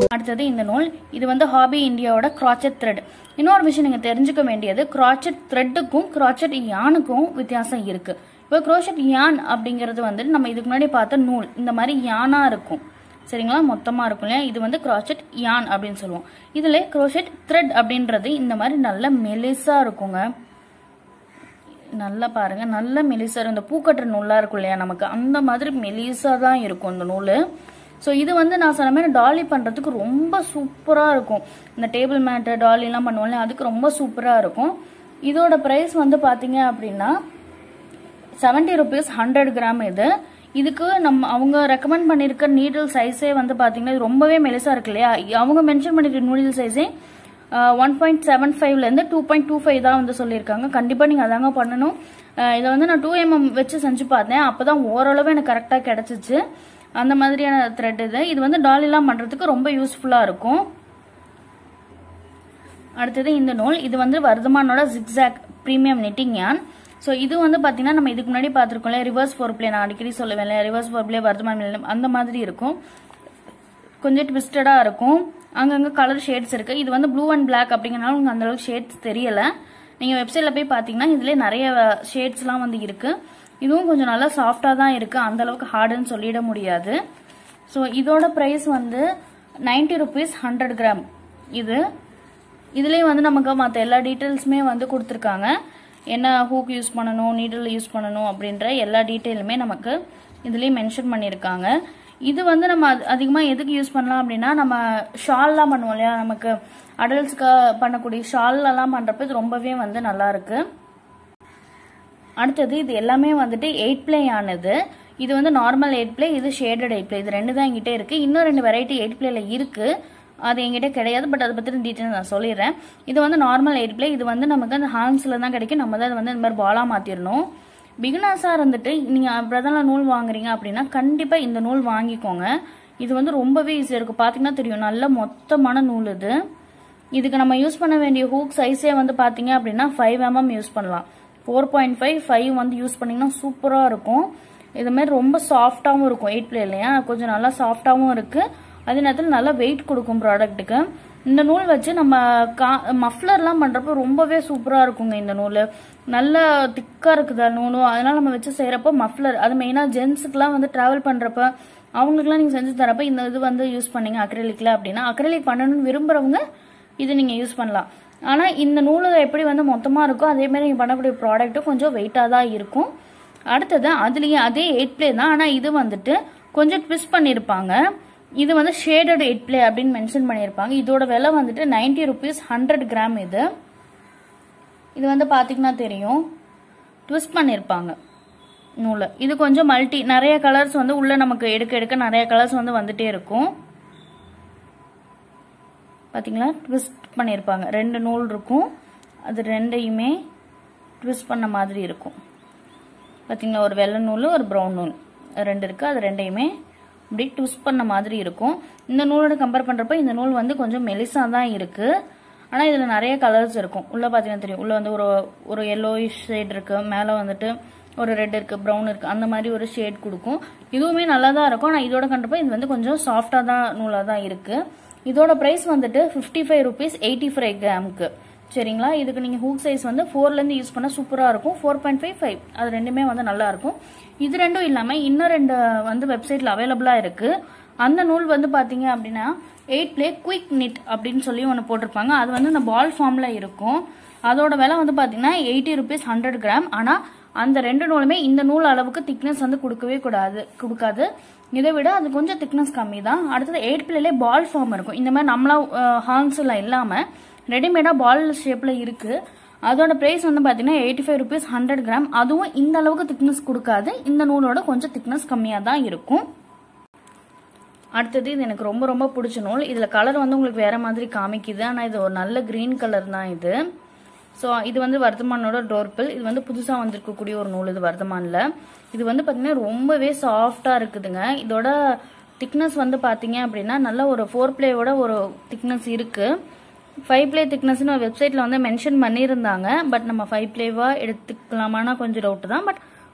அடுத்தது இந்த நூல் இது வந்து ஹாபி இந்தியாவோட கிராச்சட் த்ரெட் இன்னொரு விஷயம் நீங்க தெரிஞ்சுக்க வேண்டியது கிராச்சட் த்ரெட்டுக்கும் கிராச்சட் யானுக்கும் வித்தியாசம் இருக்கு இப்போ க்ரோஷட் யான் அப்படிங்கிறது வந்துட்டு நம்ம இதுக்கு முன்னாடி பார்த்த நூல் இந்த மாதிரி யானா இருக்கும் சரிங்களா மொத்தமா இருக்கும் இல்லையா இது வந்து கிராச்சட் யான் அப்படின்னு சொல்லுவோம் இதுல க்ரோஷட் த்ரெட் அப்படின்றது இந்த மாதிரி நல்ல மெலிசா இருக்குங்க நல்லா பாருங்க நல்ல மெலிசா இந்த பூக்கட்டுற நூலா இருக்கும் இல்லையா நமக்கு அந்த மாதிரி மெலிசா தான் இருக்கும் இந்த நூல் ஸோ இது வந்து நான் சொன்ன மாதிரி டாலி பண்றதுக்கு ரொம்ப சூப்பரா இருக்கும் இந்த டேபிள் மேட்டு டாலி எல்லாம் பண்ணுவோம்ல அதுக்கு ரொம்ப சூப்பரா இருக்கும் இதோட பிரைஸ் வந்து பாத்தீங்க அப்படின்னா செவன்டி ருபீஸ் ஹண்ட்ரட் கிராம் இது இதுக்கு நம்ம அவங்க ரெக்கமெண்ட் பண்ணியிருக்க நீடில் சைஸே வந்து பார்த்தீங்கன்னா இது ரொம்பவே மெலிசா இருக்கு இல்லையா அவங்க மென்ஷன் பண்ணிருக்க நூடில் சைஸே ஒன் பாயிண்ட் செவன் ஃபைவ்லேருந்து டூ பாயிண்ட் டூ ஃபைவ் தான் வந்து சொல்லியிருக்காங்க கண்டிப்பாக நீங்கள் அதாங்க பண்ணணும் அஹ் இதை வந்து நான் டூ எம்எம் வச்சு செஞ்சு பார்த்தேன் அப்போ தான் ஓரளவு எனக்கு கரெக்டாக கிடச்சிச்சு அந்த மாதிரியான த்ரெட் இது இது வந்து டாலிலாம் பண்ணுறதுக்கு ரொம்ப யூஸ்ஃபுல்லாக இருக்கும் அடுத்தது இந்த நூல் இது வந்து வர்தமானோட zigzag premium netting yarn so இது வந்து பார்த்தீங்கன்னா நம்ம இதுக்கு முன்னாடி பார்த்துருக்கோம்ல ரிவர்ஸ் ஃபோர் பிளே நான் அடிக்கடி சொல்லுவேன் reverse four ply Vardhaman millennium அந்த மாதிரி இருக்கும் கொஞ்சம் ட்விஸ்டடாக இருக்கும் அங்கங்கே கலர் ஷேட்ஸ் இருக்கு இது வந்து ப்ளூ அண்ட் பிளாக் அப்படிங்கறனால உங்களுக்கு அந்த அளவுக்கு ஷேட்ஸ் தெரியல நீங்கள் வெப்சைட்டில் போய் பார்த்தீங்கன்னா இதுலேயே நிறைய ஷேட்ஸ்லாம் வந்து இருக்கு இதுவும் கொஞ்சம் நல்லா சாஃப்டாக தான் இருக்கு அந்த அளவுக்கு ஹார்டுன்னு சொல்லிட முடியாது ஸோ இதோட ப்ரைஸ் வந்து நைன்டி ருபீஸ் ஹண்ட்ரட் கிராம் இது இதுலேயே வந்து நமக்கு மற்ற எல்லா டீட்டெயில்ஸுமே வந்து கொடுத்துருக்காங்க என்ன ஹூக் யூஸ் பண்ணணும் நீடில் யூஸ் பண்ணணும் அப்படின்ற எல்லா டீட்டெயிலுமே நமக்கு இதுலேயே மென்ஷன் பண்ணியிருக்காங்க இது வந்து நம்ம அதிகமாக எதுக்கு யூஸ் பண்ணலாம் அப்படின்னா நம்ம ஷால்லாம் பண்ணுவோம் இல்லையா நமக்கு அடல்ட்ஸ்க்கு பண்ணக்கூடிய ஷால்லலாம் பண்ணுறப்ப இது ரொம்பவே வந்து நல்லா இருக்கு அடுத்தது இது எல்லாமே வந்துட்டு எயிட் பிளே ஆனது இது வந்து நார்மல் எயிட் பிளே இது ஷேடட் எயிட் பிளே இது ரெண்டு தான் எங்கிட்ட இருக்கு இன்னும் ரெண்டு வெரைட்டி எயிட் பிளேல இருக்கு அது எங்கிட்ட கிடையாது பட் அதை பற்றி டீட்டெயில் நான் சொல்லிடுறேன் இது வந்து நார்மல் எயிட் பிளே இது வந்து நமக்கு அந்த ஹான்ஸில் தான் கிடைக்கும் நம்ம தான் வந்து இந்த மாதிரி பாலாக மாற்றிடணும் பிகினர்ஸாக இருந்துட்டு நீங்கள் பிரதனில் நூல் வாங்குறீங்க அப்படின்னா கண்டிப்பாக இந்த நூல் வாங்கிக்கோங்க இது வந்து ரொம்பவே ஈஸியாக இருக்கும் பார்த்தீங்கன்னா தெரியும் நல்ல மொத்தமான நூல் இது இதுக்கு நம்ம யூஸ் பண்ண வேண்டிய ஹூக் சைஸே வந்து பார்த்தீங்க அப்படின்னா ஃபைவ் எம்எம் யூஸ் பண்ணலாம் ஃபோர் பாயிண்ட் ஃபைவ் ஃபைவ் வந்து யூஸ் பண்ணிங்கன்னா சூப்பராக இருக்கும் இது மாதிரி ரொம்ப சாஃப்டாகவும் இருக்கும் எயிட் பிளே இல்லையா கொஞ்சம் நல்லா சாஃப்டாகவும் இருக்கு அதே நேரத்தில் நல்லா வெயிட் கொடுக்கும் ப்ராடக்ட்டுக்கு இந்த நூல் வச்சு நம்ம கா மஃப்லர்லாம் பண்ணுறப்ப ரொம்பவே சூப்பராக இருக்குங்க இந்த நூல் நல்ல திக்காக இருக்குது நூலும் அதனால நம்ம வச்சு செய்கிறப்போ மஃப்லர் அது மெயினாக ஜென்ஸுக்குலாம் வந்து ட்ராவல் பண்ணுறப்ப அவங்களுக்குலாம் நீங்கள் செஞ்சு தரப்ப இந்த இது வந்து யூஸ் பண்ணீங்க அக்ரலிக்கில் அப்படின்னா அக்ரலிக் பண்ணணும்னு விரும்புகிறவங்க இது நீங்கள் யூஸ் பண்ணலாம் ஆனால் இந்த நூல் எப்படி வந்து மொத்தமாக இருக்கோ அதே மாதிரி நீங்கள் பண்ணக்கூடிய ப்ராடக்ட்டும் கொஞ்சம் வெயிட்டாக தான் இருக்கும் அடுத்தது அதுலேயே அதே எயிட் பிளே தான் ஆனால் இது வந்துட்டு கொஞ்சம் ட்விஸ்ட் பண்ணியிருப்பாங்க இது வந்து ஷேடட் எயிட் பிளே அப்படின்னு மென்ஷன் பண்ணியிருப்பாங்க இதோட விலை வந்துட்டு நைன்டி ருபீஸ் ஹண்ட்ரட் கிராம் இது இது வந்து பார்த்தீங்கன்னா தெரியும் ட்விஸ்ட் பண்ணியிருப்பாங்க நூலை இது கொஞ்சம் மல்டி நிறைய கலர்ஸ் வந்து உள்ள நமக்கு எடுக்க எடுக்க நிறைய கலர்ஸ் வந்து வந்துட்டே இருக்கும் பார்த்தீங்களா ட்விஸ்ட் பண்ணியிருப்பாங்க ரெண்டு நூல் இருக்கும் அது ரெண்டையுமே ட்விஸ்ட் பண்ண மாதிரி இருக்கும் பார்த்தீங்களா ஒரு வெள்ளை நூல் ஒரு ப்ரௌன் நூல் ரெண்டு இருக்குது அது ரெண்டையுமே இப்படி ட்விஸ்ட் பண்ண மாதிரி இருக்கும் இந்த நூலோட கம்பேர் பண்ணுறப்ப இந்த நூல் வந்து கொஞ்சம் மெலிசா தான் இருக்குது ஆனால் இதில் நிறைய கலர்ஸ் இருக்கும் உள்ளே பார்த்தீங்கன்னா தெரியும் உள்ளே வந்து ஒரு ஒரு எல்லோயிஷ் ஷேட் இருக்குது மேலே வந்துட்டு ஒரு ரெட் இருக்குது ப்ரௌன் இருக்குது அந்த மாதிரி ஒரு ஷேட் கொடுக்கும் இதுவுமே நல்லா தான் இருக்கும் ஆனால் இதோட கண்டப்போ இது வந்து கொஞ்சம் சாஃப்டாக தான் நூலாக தான் இருக்குது இதோட ப்ரைஸ் வந்துட்டு fifty five rupees eighty five கிராமுக்கு சரிங்களா இதுக்கு நீங்கள் ஹூக் சைஸ் வந்து ஃபோர்லேருந்து யூஸ் பண்ணால் சூப்பராக இருக்கும் ஃபோர் பாயிண்ட் ஃபைவ் ஃபைவ் அது ரெண்டுமே வந்து நல்லா இருக்கும் இது ரெண்டும் இல்லாமல் இன்னும் ரெண்டு வந்து வெப்சைட்டில் அவைலபிளாக இருக்குது அந்த நூல் வந்து பார்த்தீங்க அப்படின்னா எயிட் பிளே குயிக் நிட் அப்படின்னு சொல்லி ஒன்று போட்டிருப்பாங்க அது வந்து இந்த பால் ஃபார்மில் இருக்கும் அதோட விலை வந்து பார்த்தீங்கன்னா எயிட்டி ருபீஸ் ஹண்ட்ரட் கிராம் ஆனால் அந்த ரெண்டு நூலுமே இந்த நூல் அளவுக்கு திக்னஸ் வந்து கொடுக்கவே கூடாது கொடுக்காது இதை விட அது கொஞ்சம் திக்னஸ் கம்மி தான் அடுத்தது எயிட் பிள்ளைலே பால் ஃபார்ம் இருக்கும் இந்த மாதிரி நம்மளா ஹார்ன்ஸ்ல இல்லாமல் ரெடிமேடாக பால் ஷேப்பில் இருக்கு அதோட ப்ரைஸ் வந்து பார்த்தீங்கன்னா eighty five rupees hundred gram அதுவும் இந்த அளவுக்கு திக்னஸ் கொடுக்காது இந்த நூலோட கொஞ்சம் திக்னஸ் கம்மியாக தான் இருக்கும் அடுத்தது இது எனக்கு ரொம்ப ரொம்ப பிடிச்ச நூல் இதில் கலர் வந்து உங்களுக்கு வேற மாதிரி காமிக்குது ஆனால் இது ஒரு நல்ல க்ரீன் கலர் தான் இது ஸோ இது வந்து வர்த்தமானோட டோர்பிள் இது வந்து புதுசாக வந்திருக்கக்கூடிய ஒரு நூல் இது வர்த்தமானில் இது வந்து பார்த்தீங்கன்னா ரொம்பவே சாஃப்டாக இருக்குதுங்க இதோட திக்னஸ் வந்து பார்த்தீங்க அப்படின்னா நல்ல ஒரு ஃபோர் பிளேயோட ஒரு திக்னஸ் இருக்குது ஃபைவ் பிளே திக்னஸ்னு ஒரு வெப்சைட்டில் வந்து மென்ஷன் பண்ணியிருந்தாங்க பட் நம்ம ஃபைவ் பிளேவாக எடுத்துக்கலாமான்னா கொஞ்சம் டவுட் தான் பட்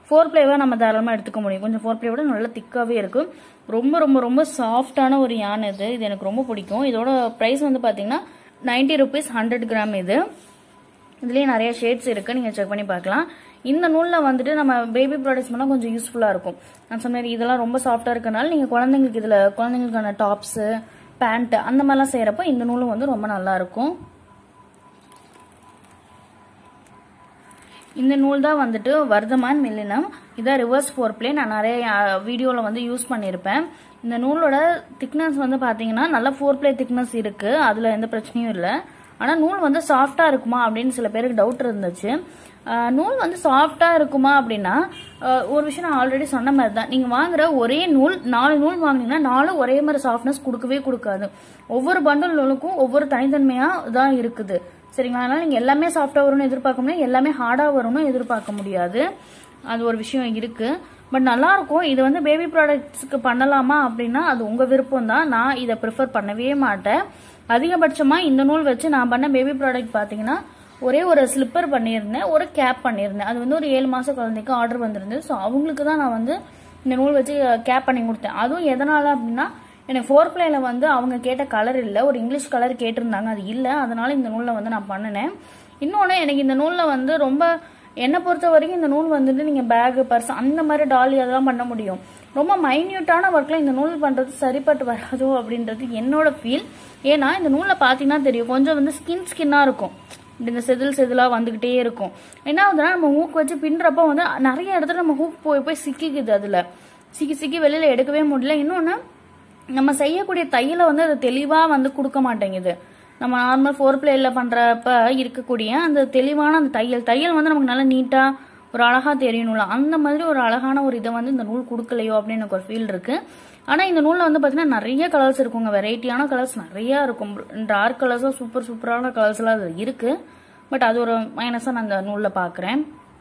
ஃபோர் பிளேவாக நம்ம தாராளமாக எடுத்துக்க முடியும் கொஞ்சம் ஃபோர் பிளேவோட நல்லா திக்காகவே இருக்கும் ரொம்ப ரொம்ப ரொம்ப சாஃப்டான ஒரு யான் இது இது எனக்கு ரொம்ப பிடிக்கும் இதோட ப்ரைஸ் வந்து பார்த்தீங்கன்னா நைன்டி ருபீஸ் ஹண்ட்ரட் கிராம் இது இதுலேயே நிறைய ஷேட்ஸ் இருக்கு நீங்கள் செக் பண்ணி பார்க்கலாம் இந்த நூலில் வந்துட்டு நம்ம பேபி ப்ராடக்ட்ஸ் பண்ணால் கொஞ்சம் யூஸ்ஃபுல்லாக இருக்கும் நான் சொன்ன மாதிரி இதெல்லாம் ரொம்ப சாஃப்டாக இருக்கனால நீங்கள் குழந்தைங்களுக்கு இதில் குழந்தைங்களுக்கான டாப்ஸு பேண்ட் அந்த மாதிரிலாம் செய்கிறப்போ இந்த நூலும் வந்து ரொம்ப நல்லா இருக்கும் இந்த நூல் தான் வந்துட்டு வர்தமான் மில்லினம் இதான் ரிவர்ஸ் ஃபோர் பிளே நான் நிறைய வீடியோவில் வந்து யூஸ் பண்ணியிருப்பேன் இந்த நூலோட திக்னஸ் வந்து பார்த்தீங்கன்னா நல்ல ஃபோர் பிளே திக்னஸ் இருக்கு அதில் எந்த பிரச்சனையும் இல்லை ஆனால் நூல் வந்து சாஃப்டாக இருக்குமா அப்படின்னு சில பேருக்கு டவுட் இருந்துச்சு ஆஹ் நூல் வந்து சாஃப்டாக இருக்குமா அப்படின்னா ஆஹ் ஒரு விஷயம் நான் ஆல்ரெடி சொன்ன மாதிரி தான் நீங்கள் வாங்குற ஒரே நூல் நாலு நூல் வாங்கினீங்கன்னா நாலும் ஒரே மாதிரி சாஃப்ட்னஸ் கொடுக்கவே கொடுக்காது ஒவ்வொரு பண்டல் நூலுக்கும் ஒவ்வொரு தனித்தன்மையாக தான் இருக்குது சரிங்களா அதனால நீங்கள் எல்லாமே சாஃப்டாக வரும்னு எதிர்பார்க்க முடியாது எல்லாமே ஹார்டாக வரும்னு எதிர்பார்க்க முடியாது அது ஒரு விஷயம் இருக்கு பட் நல்லா இருக்கும் இது வந்து பேபி ப்ராடக்ட்ஸ்க்கு பண்ணலாமா அப்படின்னா அது உங்க விருப்பம் தான் நான் இதை ப்ரிஃபர் பண்ணவே மாட்டேன் அதிகபட்சமா இந்த நூல் வச்சு நான் பண்ண பேபி ப்ராடக்ட் பாத்தீங்கன்னா ஒரே ஒரு ஸ்லிப்பர் பண்ணியிருந்தேன் ஒரு கேப் பண்ணியிருந்தேன் அது வந்து ஒரு ஏழு மாச குழந்தைக்கு ஆர்டர் வந்திருந்தது ஸோ அவங்களுக்கு தான் நான் வந்து இந்த நூல் வச்சு கேப் பண்ணி கொடுத்தேன் அதுவும் எதனால அப்படின்னா எனக்கு ஃபோர் பிளேல வந்து அவங்க கேட்ட கலர் இல்லை ஒரு இங்கிலீஷ் கலர் கேட்டிருந்தாங்க அது இல்லை அதனால இந்த நூலில் வந்து நான் பண்ணினேன் இன்னொன்று எனக்கு இந்த நூலில் வந்து ரொம்ப என்னை பொறுத்த வரைக்கும் இந்த நூல் வந்துட்டு நீங்கள் பேகு பர்ஸ் அந்த மாதிரி டாலி அதெல்லாம் பண்ண முடியும் ரொம்ப மைன்யூட்டான ஒர்க்கில் இந்த நூல் பண்ணுறது சரிப்பட்டு வராதோ அப்படின்றது என்னோட ஃபீல் ஏன்னா இந்த நூலில் பார்த்தீங்கன்னா தெரியும் கொஞ்சம் வந்து ஸ்கின் ஸ்கின்னாக இருக்கும் இப்படி இந்த செதில் செதிலாக வந்துக்கிட்டே இருக்கும் என்ன ஆகுதுன்னா நம்ம ஹூக் வச்சு பின்றப்போ வந்து நிறைய இடத்துல நம்ம ஹூக் போய் போய் சிக்கிக்குது அதில் சிக்கி சிக்கி வெளியில் எடுக்கவே முடியல இன்னொன்று நம்ம செய்யக்கூடிய தையலை வந்து அது தெளிவாக வந்து கொடுக்க மாட்டேங்குது நம்ம நார்மல் ஃபோர் பிளேயில் பண்ணுறப்ப இருக்கக்கூடிய அந்த தெளிவான அந்த தையல் தையல் வந்து நமக்கு நல்லா நீட்டாக ஒரு அழகாக தெரியணும்ல அந்த மாதிரி ஒரு அழகான ஒரு இதை வந்து இந்த நூல் கொடுக்கலையோ அப்படின்னு எனக்கு ஒரு ஃபீல் இருக்கு ஆனால் இந்த நூலில் வந்து பார்த்தீங்கன்னா நிறைய கலர்ஸ் இருக்குங்க வெரைட்டியான கலர்ஸ் நிறைய இருக்கும் டார்க் கலர்ஸாக சூப்பர் சூப்பரான கலர்ஸ்லாம் அது இருக்கு பட் அது ஒரு மைனஸாக நான் அந்த நூலில் பார்க்குறேன்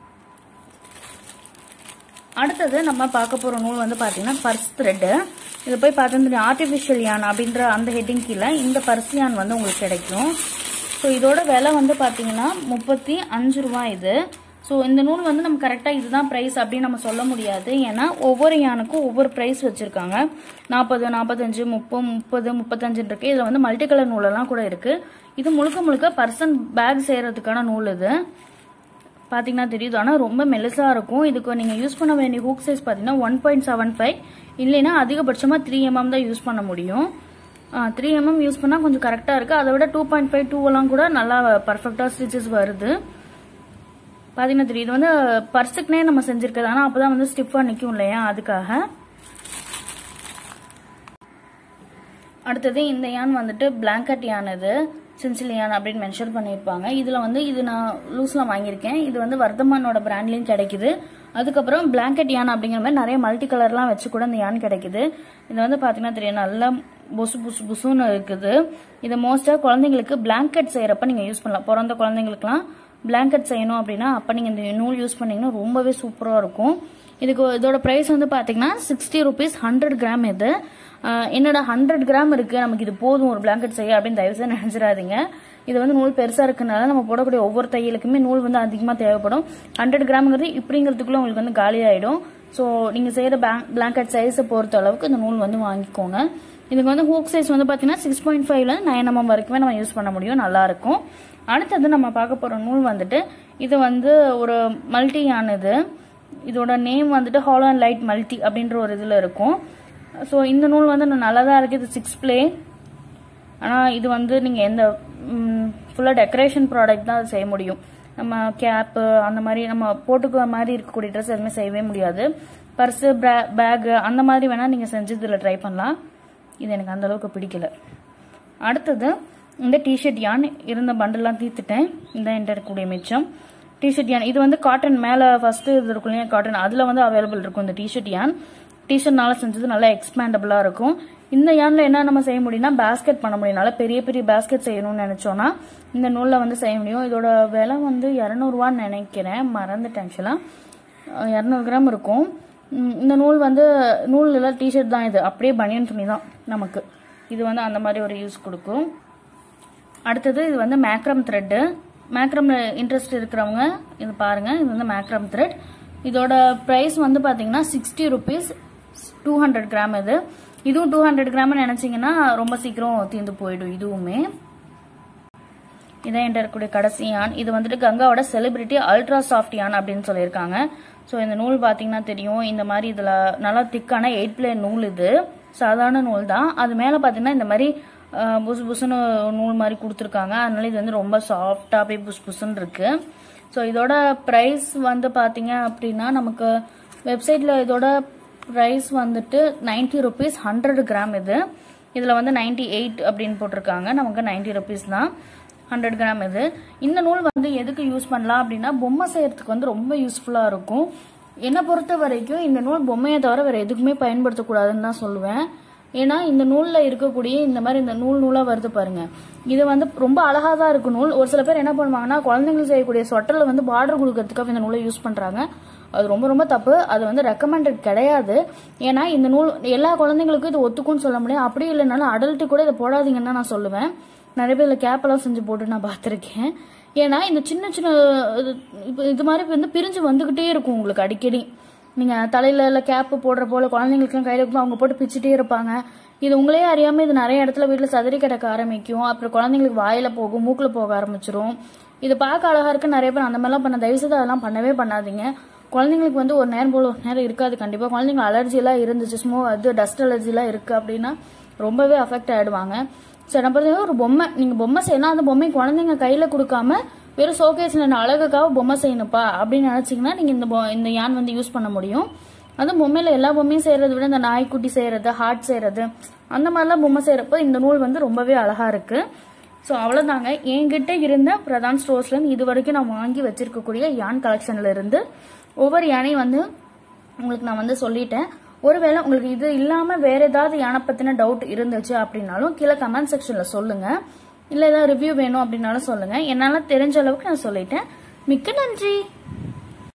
அடுத்தது நம்ம பார்க்க போகிற நூல் வந்து பார்த்தீங்கன்னா பர்ஸ் த்ரெட்டு இது போய் பார்த்தா ஆர்டிஃபிஷியல் யான் அப்படின்ற அந்த ஹெட்டிங் கீழே இந்த பர்ஸ் யான் வந்து உங்களுக்கு கிடைக்கும் ஸோ இதோட விலை வந்து பார்த்தீங்கன்னா முப்பத்தி அஞ்சு ரூபா இது ஸோ இந்த நூல் வந்து நம்ம கரெக்டாக இதுதான் ப்ரைஸ் அப்படின்னு நம்ம சொல்ல முடியாது ஏன்னா ஒவ்வொரு யானுக்கும் ஒவ்வொரு ப்ரைஸ் வச்சுருக்காங்க நாற்பது நாற்பத்தஞ்சு முப்பது முப்பது முப்பத்தஞ்சுன்னு இருக்கு இதில் வந்து மல்டி கலர் நூலெல்லாம் கூட இருக்குது இது முழுக்க முழுக்க பர்சன் பேக் செய்கிறதுக்கான நூல் இது பார்த்தீங்கன்னா தெரியுது ஆனால் ரொம்ப மெலிசாக இருக்கும் இதுக்கு நீங்கள் யூஸ் பண்ண வேண்டிய ஹூக் சைஸ் பார்த்தீங்கன்னா ஒன் பாயிண்ட் செவன் ஃபைவ் இல்லைன்னா அதிகபட்சமாக த்ரீ எம்எம் தான் யூஸ் பண்ண முடியும் த்ரீ எம்எம் யூஸ் பண்ணால் கொஞ்சம் கரெக்டாக இருக்குது அதை விட டூ பாயிண்ட் ஃபைவ் டூவெல்லாம் கூட நல்லா பர்ஃபெக்டாக ஸ்டிச்சஸ் வருது பார்த்தீங்கன்னா தெரியுது இது வந்து பர்ஸுக்குனே நம்ம செஞ்சுருக்கிறது ஆனால் அப்போ தான் வந்து ஸ்டிஃபாக நிற்கும் இல்லையா அதுக்காக அடுத்தது இந்த யான் வந்துட்டு பிளாங்கட் யான் இது சின்சில் யான் அப்படின்னு மென்ஷன் பண்ணியிருப்பாங்க இதில் வந்து இது நான் லூஸில் வாங்கியிருக்கேன் இது வந்து வர்தமானோட பிராண்ட்லேயும் கிடைக்குது அதுக்கப்புறம் பிளாங்கெட் யான் அப்படிங்கிற மாதிரி நிறைய மல்டி கலர்லாம் வச்சு கூட இந்த யான் கிடைக்குது இது வந்து பார்த்தீங்கன்னா தெரியும் நல்லா புசு புசு புசுன்னு இருக்குது இது மோஸ்ட்டாக குழந்தைங்களுக்கு பிளாங்கெட் செய்கிறப்ப நீங்கள் யூஸ் பண்ணலாம் பிறந்த குழந்தைங்களுக்குலாம் பிளாங்கெட் செய்யணும் அப்படின்னா அப்போ நீங்கள் இந்த நூல் யூஸ் பண்ணீங்கன்னா ரொம்பவே சூப்பராக இருக்கும் இதுக்கு இதோட ப்ரைஸ் வந்து பார்த்தீங்கன்னா சிக்ஸ்டி ருபீஸ் ஹண்ட்ரட் கிராம் இது ஆஹ் என்னோட ஹண்ட்ரட் கிராம் இருக்கு நமக்கு இது போதும் ஒரு பிளாங்கெட் செய்ய அப்படின்னு தயவு செய்து நினைச்சிடாதீங்க இது வந்து நூல் பெருசா இருக்கனால நம்ம போடக்கூடிய ஒவ்வொரு தையலுக்குமே நூல் வந்து அதிகமாக தேவைப்படும் ஹண்ட்ரட் கிராம்ங்கிறது இப்படிங்கிறதுக்குள்ள உங்களுக்கு வந்து காலி ஆயிடும் ஸோ நீங்க செய்யற பிளாங்கெட் சைஸை பொறுத்த அளவுக்கு இந்த நூல் வந்து வாங்கிக்கோங்க இதுக்கு வந்து ஹூக் சைஸ் வந்து பார்த்தீங்கன்னா சிக்ஸ் பாயிண்ட் ஃபைவ்ல நைன் எம்எம் வரைக்குமே நம்ம யூஸ் பண்ண முடியும் நல்லா இருக்கும் அடுத்தது நம்ம பார்க்க போற நூல் வந்துட்டு இது வந்து ஒரு மல்டி ஆனது இதோட நேம் வந்துட்டு ஹாலோ அண்ட் லைட் மல்டி அப்படின்ற ஒரு இதில் இருக்கும் ஸோ இந்த நூல் வந்து நல்லா தான் இருக்குது இது சிக்ஸ் பிளே ஆனால் இது வந்து நீங்கள் எந்த ஃபுல்லாக டெக்கரேஷன் ப்ராடக்ட் தான் அது செய்ய முடியும் நம்ம கேப்பு அந்த மாதிரி நம்ம போட்டுக்கிற மாதிரி இருக்கக்கூடிய ட்ரெஸ் எதுவுமே செய்யவே முடியாது பர்ஸு பேகு அந்த மாதிரி வேணால் நீங்கள் செஞ்சு இதில் ட்ரை பண்ணலாம் இது எனக்கு அந்த அளவுக்கு பிடிக்கல அடுத்தது இந்த டிஷர்ட் யான் இருந்த பண்டெல்லாம் தீர்த்துட்டேன் இந்த என்கிட்ட இருக்கக்கூடிய மிச்சம் டிஷர்ட் யான் இது வந்து காட்டன் மேலே ஃபர்ஸ்ட் இது இருக்கும் இல்லையா காட்டன் அதில் வந்து அவைலபிள் இருக்கும் இந்த டிஷர்ட் யான் டிஷர்ட்னால செஞ்சது நல்லா எக்ஸ்பேண்டபிளாக இருக்கும் இந்த யான்ல என்ன நம்ம செய்ய முடியும்னா பேஸ்கெட் பண்ண முடியும் நல்லா பெரிய பெரிய பேஸ்கெட் செய்யணும்னு நினைச்சோம்னா இந்த நூலில் வந்து செய்ய முடியும் இதோட விலை வந்து இரநூறுவான்னு நினைக்கிறேன் மறந்துட்டேன் ஆக்சுவலாக இரநூறு கிராம் இருக்கும் உம் இந்த நூல் வந்து நூல் இல்லை டிஷர்ட் தான் இது அப்படியே பனியன் துணி தான் நமக்கு இது வந்து அந்த மாதிரி ஒரு யூஸ் கொடுக்கும் அடுத்தது இது வந்து மேக்ரம் த்ரெட்டு மேக்ரம்ல இன்ட்ரெஸ்ட் இருக்கிறவங்க இது பாருங்க இது வந்து மேக்ரம் த்ரெட் இதோட ப்ரைஸ் வந்து பார்த்தீங்கன்னா sixty rupees two hundred gram இது இதுவும் டூ ஹண்ட்ரட் கிராம் நினச்சிங்கன்னா ரொம்ப சீக்கிரம் தீர்ந்து போயிடும் இதுவுமே இதான் என்கிட்ட இருக்கக்கூடிய கடைசி யான் இது வந்துட்டு கங்காவோட செலிபிரிட்டி அல்ட்ரா சாஃப்ட் யான் அப்படின்னு சொல்லியிருக்காங்க ஸோ இந்த நூல் பார்த்தீங்கன்னா தெரியும் இந்த மாதிரி இதில் நல்லா திக்கான எயிட் பிளே நூல் இது சாதாரண நூல் தான் அது மேலே பார்த்தீங்கன்னா இந்த மாதிரி அஹ், புசு புசுன்னு நூல் மாதிரி கொடுத்துருக்காங்க அதனால இது வந்து ரொம்ப சாஃப்டாக அப்படியே புஸ் புசுன்னு இருக்கு ஸோ இதோட ப்ரைஸ் வந்து பார்த்தீங்க அப்படின்னா நமக்கு வெப்சைட்டில் இதோட ப்ரைஸ் வந்துட்டு நைன்ட்டி ருபீஸ் ஹண்ட்ரட் கிராம் இது இதில் வந்து நைன்டி எயிட் அப்படின்னு போட்டிருக்காங்க நமக்கு நைன்ட்டி ருபீஸ் தான் ஹண்ட்ரட் கிராம் இது இந்த நூல் வந்து எதுக்கு யூஸ் பண்ணலாம் அப்படின்னா பொம்மை செய்யறதுக்கு வந்து ரொம்ப யூஸ்ஃபுல்லாக இருக்கும் என்னை பொறுத்த வரைக்கும் இந்த நூல் பொம்மையை தவிர வேறு எதுக்குமே பயன்படுத்தக்கூடாதுன்னு தான் சொல்லுவேன் ஏன்னா இந்த நூலில் இருக்கக்கூடிய இந்த மாதிரி இந்த நூல் நூலாக வருது பாருங்க இது வந்து ரொம்ப அழகாக தான் இருக்கு நூல் ஒரு சில பேர் என்ன பண்ணுவாங்கன்னா குழந்தைங்களுக்கு செய்யக்கூடிய சொட்டரில் வந்து பார்டர் கொடுக்கறதுக்காக இந்த நூலை யூஸ் பண்ணுறாங்க அது ரொம்ப ரொம்ப தப்பு அது வந்து ரெக்கமெண்டட் கிடையாது ஏன்னா இந்த நூல் எல்லா குழந்தைங்களுக்கும் இது ஒத்துக்கும்னு சொல்ல முடியும் அப்படி இல்லைனாலும் அடல்ட்டு கூட இதை போடாதீங்கன்னு தான் நான் சொல்லுவேன் நிறைய பேர் இதில் கேப்பெல்லாம் செஞ்சு போட்டு நான் பார்த்துருக்கேன் ஏன்னா இந்த சின்ன சின்ன இது இப்போ இது மாதிரி வந்து பிரிஞ்சு வந்துக்கிட்டே இருக்கும் உங்களுக்கு அடிக்கடி நீங்கள் தலையில் இல்லை கேப்பு போடுற போல குழந்தைங்களுக்குலாம் கையில் இருக்கும் அவங்க போட்டு பிச்சுட்டே இருப்பாங்க இது உங்களே அறியாமல் இது நிறைய இடத்துல வீட்டில் சதுரி கிடக்க ஆரம்பிக்கும் அப்புறம் குழந்தைங்களுக்கு வாயில போகும் மூக்கில் போக ஆரம்பிச்சிரும் இது பார்க்க அழகா இருக்கு நிறைய பேர் அந்த மாதிரிலாம் பண்ண தயவுசெய்து அதெல்லாம் பண்ணவே பண்ணாதீங்க குழந்தைங்களுக்கு வந்து ஒரு நேரம் போல ஒரு நேரம் இருக்காது கண்டிப்பாக குழந்தைங்க அலர்ஜி எல்லாம் இருந்துச்சு ஸ்மோ அது டஸ்ட் அலர்ஜி எல்லாம் இருக்கு அப்படின்னா ரொம்பவே அஃபெக்ட் ஆயிடுவாங்க சரி நம்ம பார்த்தீங்கன்னா ஒரு பொம்மை நீங்கள் பொம்மை செய்யணும் அந்த பொம்மை குழந்தைங்க கையில் கொடுக்காம வெறும் ஷோகேஸில் நான் அழகுக்காக பொம்மை செய்யணுப்பா அப்படின்னு நினச்சிங்கன்னா நீங்கள் இந்த பொ- இந்த யான் வந்து யூஸ் பண்ண முடியும் அதுவும் பொம்மையில் எல்லா பொம்மையும் செய்கிறத விட இந்த நாய்க்குட்டி செய்கிறது ஹார்ட் செய்கிறது அந்த மாதிரிலாம் பொம்மை செய்கிறப்போ இந்த நூல் வந்து ரொம்பவே அழகாக இருக்குது ஸோ அவ்வளோதாங்க என்கிட்ட இருந்த பிரதான் ஸ்டோர்ஸ்லேருந்து இது வரைக்கும் நான் வாங்கி வச்சிருக்கக்கூடிய யான் கலெக்ஷன்ல இருந்து ஒவ்வொரு யானையும் வந்து உங்களுக்கு நான் வந்து சொல்லிட்டேன் ஒருவேளை உங்களுக்கு இது இல்லாமல் வேற ஏதாவது யானை பற்றின டவுட் இருந்துச்சு அப்படின்னாலும் கீழே கமெண்ட் செக்ஷனில் சொல்லுங்க இல்லை ஏதாவது ரிவ்யூ வேணும் அப்படின்னாலும் சொல்லுங்க என்னால் தெரிஞ்ச அளவுக்கு நான் சொல்லிட்டேன் மிக்க நன்றி